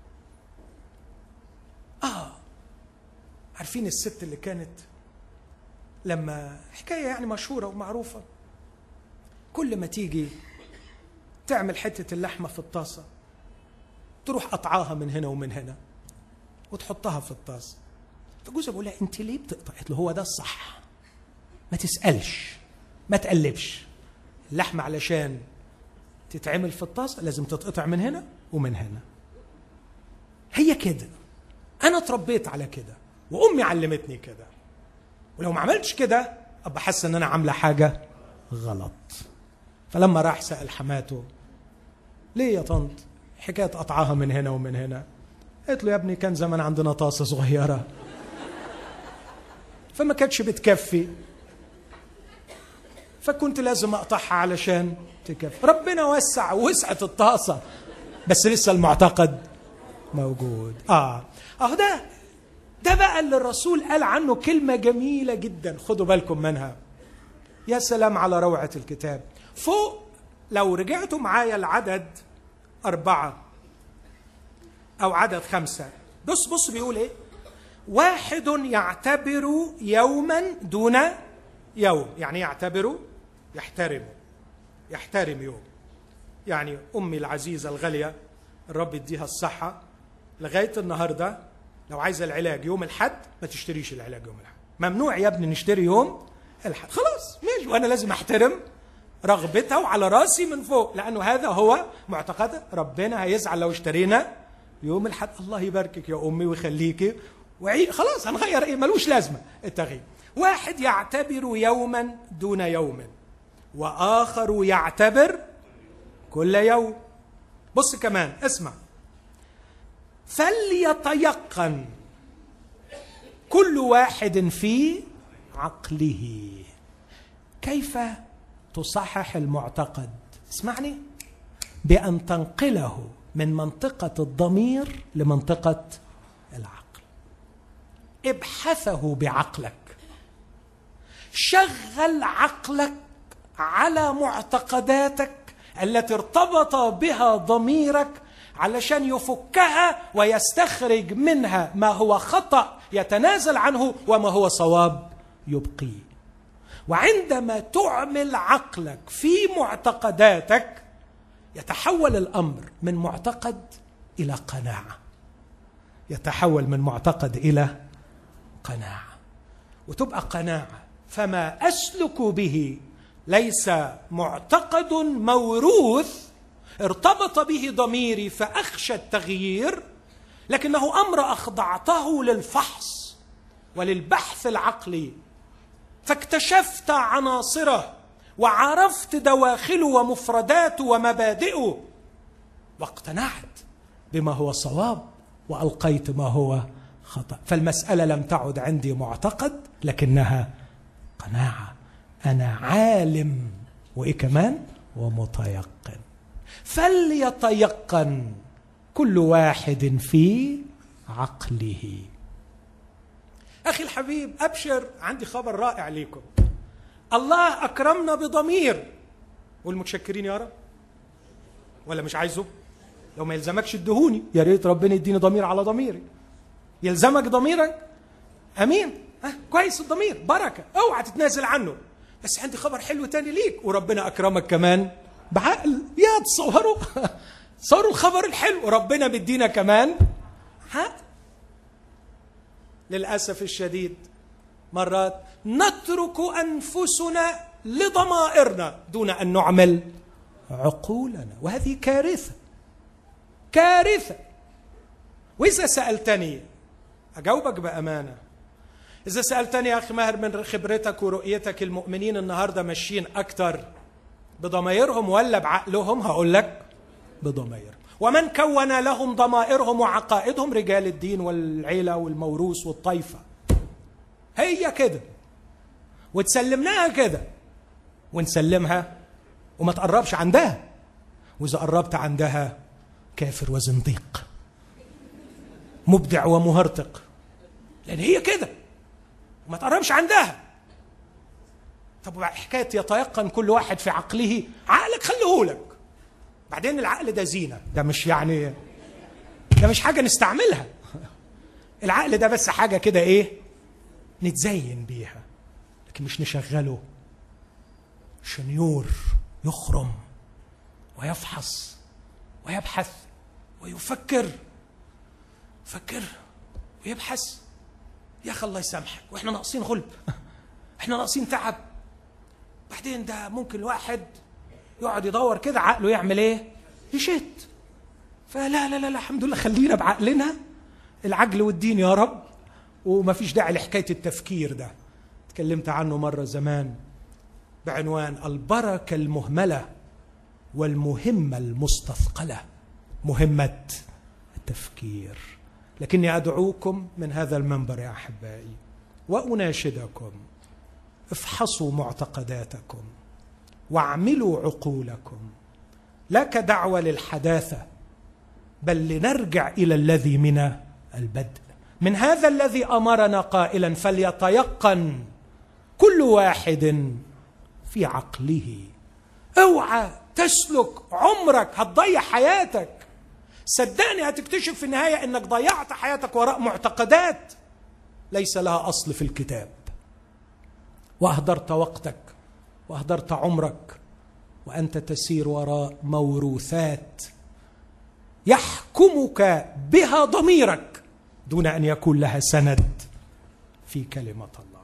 اه عارفين الست اللي كانت لما حكايه يعني مشهوره ومعروفه كل ما تيجي تعمل حته اللحمه في الطاسه تروح قطعاها من هنا ومن هنا وتحطها في الطاسه فجوزها بيقول لها انت ليه بتقطع؟ قالت له هو ده الصح ما تسالش ما تقلبش اللحمه علشان تتعمل في الطاسه لازم تتقطع من هنا ومن هنا هي كده انا اتربيت على كده وامي علمتني كده ولو ما عملتش كده ابقى حاسس ان انا عامله حاجه غلط فلما راح سال حماته ليه يا طنط حكايه قطعها من هنا ومن هنا قالت له يا ابني كان زمان عندنا طاسه صغيره فما كانتش بتكفي فكنت لازم اقطعها علشان تكفي ربنا وسع وسعت الطاسه بس لسه المعتقد موجود اه اه ده ده بقى اللي الرسول قال عنه كلمه جميله جدا خدوا بالكم منها يا سلام على روعه الكتاب فوق لو رجعتوا معايا العدد أربعة أو عدد خمسة بص بص بيقول إيه واحد يعتبر يوما دون يوم يعني يعتبر يحترم يحترم يوم يعني أمي العزيزة الغالية الرب يديها الصحة لغاية النهاردة لو عايزة العلاج يوم الحد ما تشتريش العلاج يوم الحد ممنوع يا ابني نشتري يوم الحد خلاص ماشي وأنا لازم أحترم رغبتها وعلى راسي من فوق لأنه هذا هو معتقد ربنا هيزعل لو اشترينا يوم الحد الله يباركك يا أمي ويخليكي وعي خلاص هنغير إيه ملوش لازمة التغيير واحد يعتبر يوما دون يوم واخر يعتبر كل يوم بص كمان اسمع فليتيقن كل واحد في عقله كيف تصحح المعتقد اسمعني بان تنقله من منطقه الضمير لمنطقه العقل ابحثه بعقلك شغل عقلك على معتقداتك التي ارتبط بها ضميرك علشان يفكها ويستخرج منها ما هو خطا يتنازل عنه وما هو صواب يبقيه وعندما تعمل عقلك في معتقداتك يتحول الامر من معتقد الى قناعه يتحول من معتقد الى قناعه وتبقى قناعه فما اسلك به ليس معتقد موروث ارتبط به ضميري فاخشى التغيير لكنه امر اخضعته للفحص وللبحث العقلي فاكتشفت عناصره وعرفت دواخله ومفرداته ومبادئه واقتنعت بما هو صواب والقيت ما هو خطا فالمساله لم تعد عندي معتقد لكنها قناعه انا عالم وايه كمان ومتيقن فليتيقن كل واحد في عقله اخي الحبيب ابشر عندي خبر رائع ليكم الله اكرمنا بضمير والمتشكرين يا رب ولا مش عايزه لو ما يلزمكش ادهوني يا ريت ربنا يديني ضمير على ضميري يلزمك ضميرك امين ها كويس الضمير بركه اوعى تتنازل عنه بس عندي خبر حلو تاني ليك وربنا اكرمك كمان بعقل يا تصوروا صاروا الخبر الحلو ربنا بيدينا كمان حق للاسف الشديد مرات نترك انفسنا لضمائرنا دون ان نعمل عقولنا وهذه كارثه كارثه واذا سالتني اجاوبك بامانه اذا سالتني يا اخي ماهر من خبرتك ورؤيتك المؤمنين النهارده ماشيين اكتر بضمائرهم ولا بعقلهم هقول لك بضمائرهم ومن كون لهم ضمائرهم وعقائدهم رجال الدين والعيله والموروث والطائفه هي كده وتسلمناها كده ونسلمها وما تقربش عندها واذا قربت عندها كافر وزنديق مبدع ومهرطق لان هي كده وما تقربش عندها طب حكايه يتيقن كل واحد في عقله عقلك خليهولك بعدين العقل ده زينه ده مش يعني ده مش حاجه نستعملها العقل ده بس حاجه كده ايه نتزين بيها لكن مش نشغله شنيور يخرم ويفحص ويبحث ويفكر فكر ويبحث يا اخي الله يسامحك واحنا ناقصين غلب احنا ناقصين تعب بعدين ده ممكن الواحد يقعد يدور كده عقله يعمل ايه يشت فلا لا لا لا الحمد لله خلينا بعقلنا العجل والدين يا رب وما فيش داعي لحكايه التفكير ده تكلمت عنه مره زمان بعنوان البركه المهمله والمهمه المستثقله مهمه التفكير لكني ادعوكم من هذا المنبر يا احبائي واناشدكم افحصوا معتقداتكم واعملوا عقولكم لا كدعوه للحداثه بل لنرجع الى الذي من البدء من هذا الذي امرنا قائلا فليتيقن كل واحد في عقله اوعى تسلك عمرك هتضيع حياتك صدقني هتكتشف في النهايه انك ضيعت حياتك وراء معتقدات ليس لها اصل في الكتاب واهدرت وقتك واهدرت عمرك وانت تسير وراء موروثات يحكمك بها ضميرك دون ان يكون لها سند في كلمه الله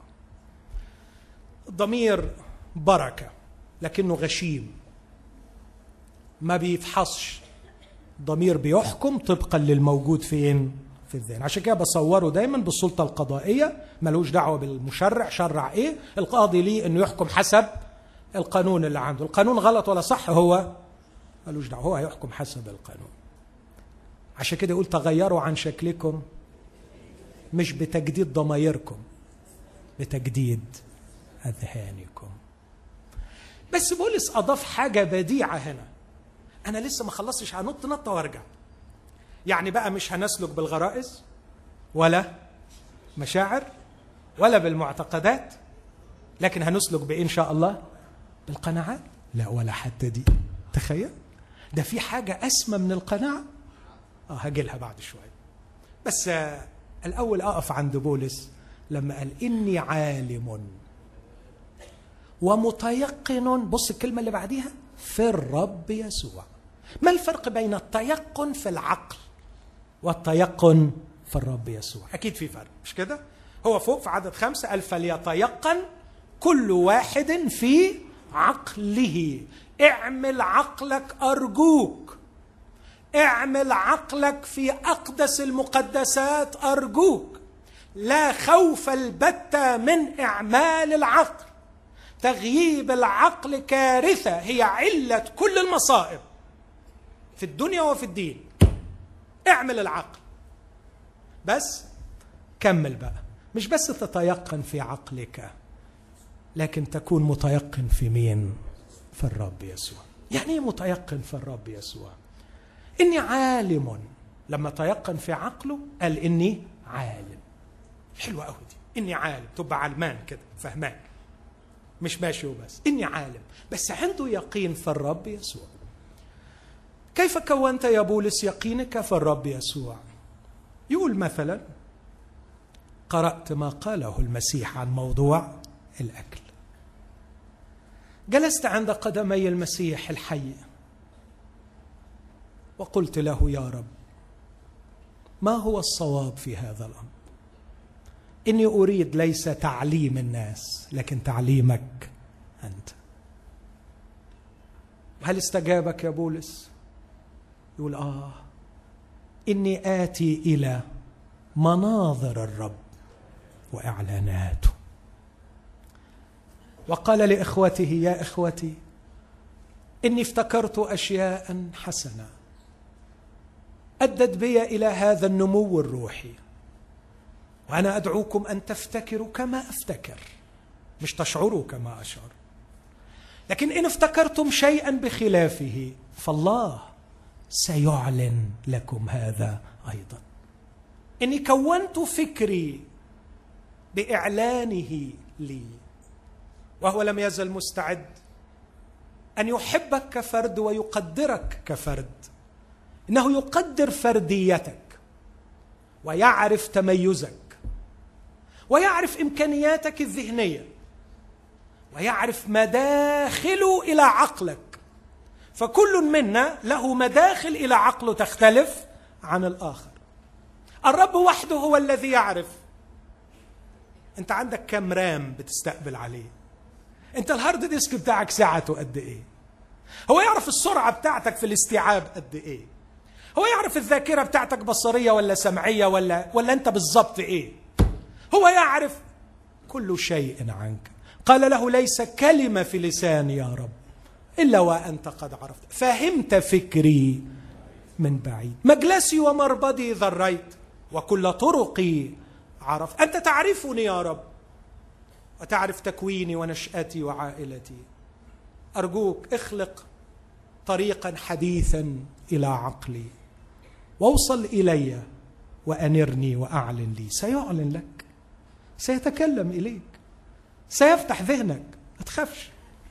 الضمير بركه لكنه غشيم ما بيفحصش ضمير بيحكم طبقا للموجود فين في الذهن عشان كده بصوره دايما بالسلطه القضائيه ملوش دعوه بالمشرع شرع ايه القاضي ليه انه يحكم حسب القانون اللي عنده القانون غلط ولا صح هو ملوش دعوه هو هيحكم حسب القانون عشان كده يقول تغيروا عن شكلكم مش بتجديد ضمايركم بتجديد اذهانكم بس بولس اضاف حاجه بديعه هنا انا لسه ما خلصتش هنط نطه وارجع يعني بقى مش هنسلك بالغرائز ولا مشاعر ولا بالمعتقدات لكن هنسلك بايه ان شاء الله بالقناعات لا ولا حتى دي تخيل ده في حاجه اسمى من القناعه اه هاجي لها بعد شويه بس آه الاول اقف عند بولس لما قال اني عالم ومتيقن بص الكلمه اللي بعديها في الرب يسوع ما الفرق بين التيقن في العقل والتيقن في الرب يسوع أكيد في فرق مش كده هو فوق في عدد خمسة قال فليتيقن كل واحد في عقله اعمل عقلك أرجوك اعمل عقلك في أقدس المقدسات أرجوك لا خوف البتة من إعمال العقل تغييب العقل كارثة هي علة كل المصائب في الدنيا وفي الدين اعمل العقل بس كمل بقى مش بس تتيقن في عقلك لكن تكون متيقن في مين في الرب يسوع يعني ايه متيقن في الرب يسوع اني عالم لما تيقن في عقله قال اني عالم حلوة قوي دي اني عالم تبقى علمان كده فهمان مش ماشي وبس اني عالم بس عنده يقين في الرب يسوع كيف كونت يا بولس يقينك في الرب يسوع يقول مثلا قرات ما قاله المسيح عن موضوع الاكل جلست عند قدمي المسيح الحي وقلت له يا رب ما هو الصواب في هذا الامر اني اريد ليس تعليم الناس لكن تعليمك انت هل استجابك يا بولس يقول اه اني اتي الى مناظر الرب واعلاناته وقال لاخوته يا اخوتي اني افتكرت اشياء حسنه ادت بي الى هذا النمو الروحي وانا ادعوكم ان تفتكروا كما افتكر مش تشعروا كما اشعر لكن ان افتكرتم شيئا بخلافه فالله سيعلن لكم هذا ايضا اني كونت فكري باعلانه لي وهو لم يزل مستعد ان يحبك كفرد ويقدرك كفرد انه يقدر فرديتك ويعرف تميزك ويعرف امكانياتك الذهنيه ويعرف مداخل الى عقلك فكل منا له مداخل الى عقله تختلف عن الاخر الرب وحده هو الذي يعرف انت عندك كم رام بتستقبل عليه انت الهارد ديسك بتاعك سعته قد ايه هو يعرف السرعه بتاعتك في الاستيعاب قد ايه هو يعرف الذاكره بتاعتك بصريه ولا سمعيه ولا ولا انت بالظبط ايه هو يعرف كل شيء عنك قال له ليس كلمه في لساني يا رب الا وانت قد عرفت فهمت فكري من بعيد مجلسي ومربدي ذريت وكل طرقي عرفت انت تعرفني يا رب وتعرف تكويني ونشاتي وعائلتي ارجوك اخلق طريقا حديثا الى عقلي واوصل الي وانرني واعلن لي سيعلن لك سيتكلم اليك سيفتح ذهنك ما تخافش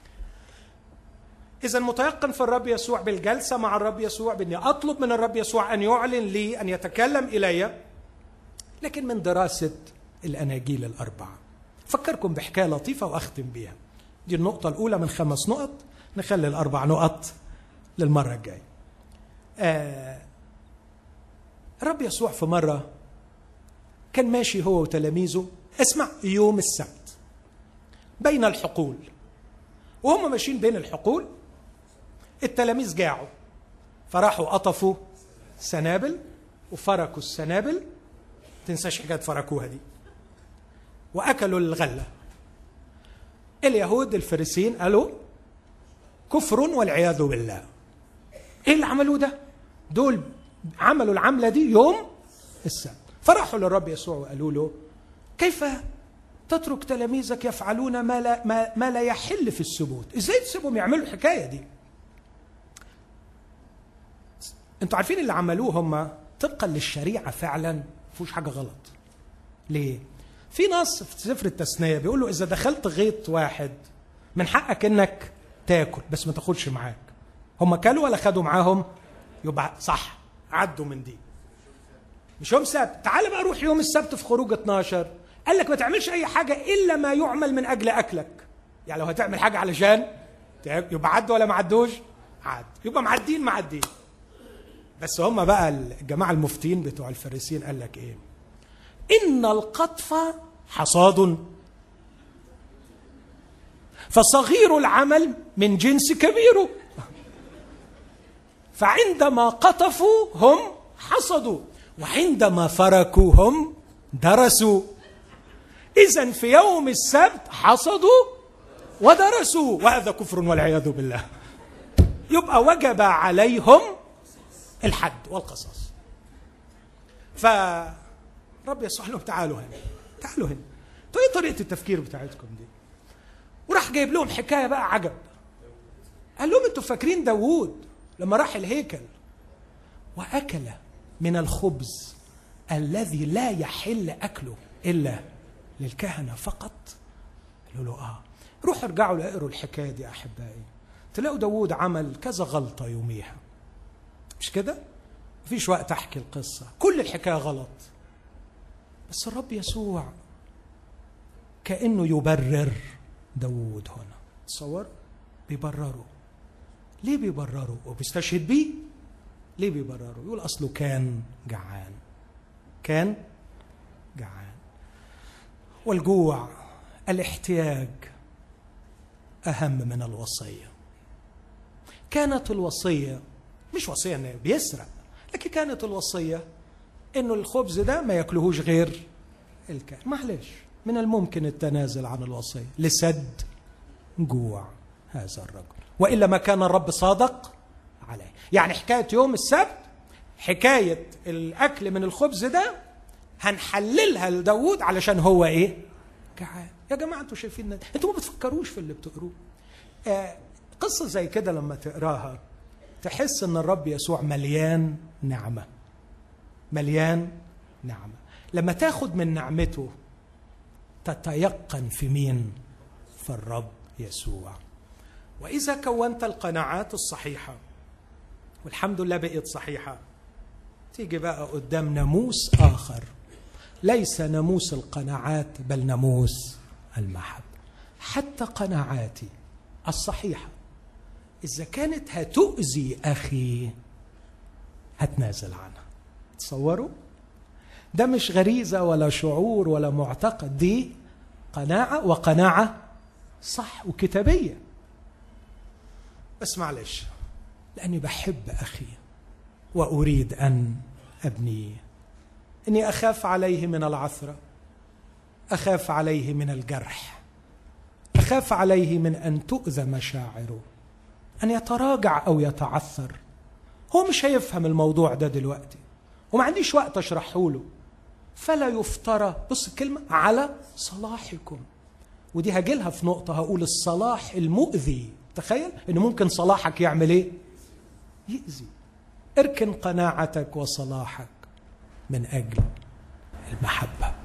إذا متيقن في الرب يسوع بالجلسة مع الرب يسوع بإني أطلب من الرب يسوع أن يعلن لي أن يتكلم إلي لكن من دراسة الأناجيل الأربعة فكركم بحكاية لطيفة وأختم بيها دي النقطة الأولى من خمس نقط نخلي الأربع نقط للمرة الجاية آه الرب يسوع في مرة كان ماشي هو وتلاميذه اسمع يوم السبت بين الحقول وهم ماشيين بين الحقول التلاميذ جاعوا فراحوا قطفوا سنابل وفركوا السنابل تنساش حكايه فركوها دي واكلوا الغله اليهود الفريسيين قالوا كفر والعياذ بالله ايه اللي عملوه ده دول عملوا العمله دي يوم السبت فراحوا للرب يسوع وقالوا له كيف تترك تلاميذك يفعلون ما لا, ما, ما لا يحل في السبوت ازاي تسيبهم يعملوا الحكايه دي انتوا عارفين اللي عملوه هم طبقا للشريعه فعلا فيهوش حاجه غلط ليه في نص في سفر التثنيه بيقول له اذا دخلت غيط واحد من حقك انك تاكل بس ما تاخدش معاك هم كلوا ولا خدوا معاهم يبقى صح عدوا من دي مش يوم سبت تعال بقى روح يوم السبت في خروج 12 قال لك ما تعملش اي حاجه الا ما يعمل من اجل اكلك يعني لو هتعمل حاجه علشان يبقى عدوا ولا ما عدوش عد يبقى معدين معدين بس هم بقى الجماعه المفتين بتوع الفريسين قال لك ايه ان القطف حصاد فصغير العمل من جنس كبيره فعندما قطفوا هم حصدوا وعندما فركوا هم درسوا اذا في يوم السبت حصدوا ودرسوا وهذا كفر والعياذ بالله يبقى وجب عليهم الحد والقصاص فرب يسوع لهم تعالوا هنا تعالوا هنا طيب ايه طريقه التفكير بتاعتكم دي وراح جايب لهم حكايه بقى عجب قال لهم انتوا فاكرين داوود لما راح الهيكل واكل من الخبز الذي لا يحل اكله الا للكهنه فقط قالوا له اه روحوا ارجعوا اقروا الحكايه دي احبائي تلاقوا داوود عمل كذا غلطه يوميها مش كده مفيش وقت احكي القصه كل الحكايه غلط بس الرب يسوع كانه يبرر داوود هنا تصور بيبرره ليه بيبرره وبيستشهد بيه ليه بيبرره يقول اصله كان جعان كان جعان والجوع الاحتياج اهم من الوصيه كانت الوصيه مش وصيه انه بيسرق لكن كانت الوصيه انه الخبز ده ما ياكلهوش غير الكاهن معلش من الممكن التنازل عن الوصيه لسد جوع هذا الرجل والا ما كان الرب صادق عليه يعني حكايه يوم السبت حكايه الاكل من الخبز ده هنحللها لداود علشان هو ايه جعان يا جماعه انتوا شايفين انتوا ما بتفكروش في اللي بتقروه آه قصه زي كده لما تقراها تحس ان الرب يسوع مليان نعمه مليان نعمه لما تاخد من نعمته تتيقن في مين في الرب يسوع واذا كونت القناعات الصحيحه والحمد لله بقيت صحيحه تيجي بقى قدام ناموس اخر ليس ناموس القناعات بل ناموس المحبه حتى قناعاتي الصحيحه اذا كانت هتؤذي اخي هتنازل عنها تصوروا ده مش غريزه ولا شعور ولا معتقد دي قناعه وقناعه صح وكتابيه بس معلش لاني بحب اخي واريد ان ابنيه اني اخاف عليه من العثره اخاف عليه من الجرح اخاف عليه من ان تؤذى مشاعره ان يتراجع او يتعثر هو مش هيفهم الموضوع ده دلوقتي وما عنديش وقت اشرحه له فلا يفترى بص الكلمه على صلاحكم ودي هجيلها في نقطه هقول الصلاح المؤذي تخيل ان ممكن صلاحك يعمل ايه يأذي اركن قناعتك وصلاحك من اجل المحبه